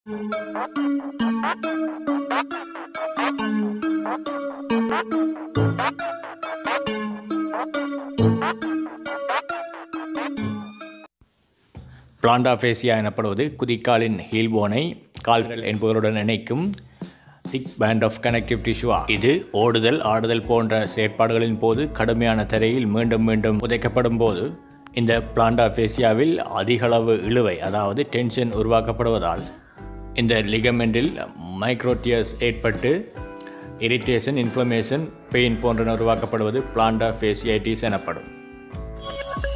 பிளாண்டாஃபேசியா எனப்படுவது குதிக்காலின் ஹீல்போனை கால்கள் என்பவருடன் இணைக்கும் thick band of connective tissue இது ஓடுதல் ஆடுதல் போன்ற செயற்பாடுகளின் போது கடுமையான தரையில் மீண்டும் மீண்டும் புதைக்கப்படும் போது இந்த பிளாண்டாஃபேசியாவில் அதிகளவு இழுவை அதாவது டென்ஷன் உருவாக்கப்படுவதால் இந்த லிகமெண்டில் மைக்ரோட்டியர்ஸ் ஏற்பட்டு இரிட்டேஷன் இன்ஃப்ளமேஷன் பெயின் போன்றன உருவாக்கப்படுவது பிளாண்டாஃபேசியைட்டிஸ் எனப்படும்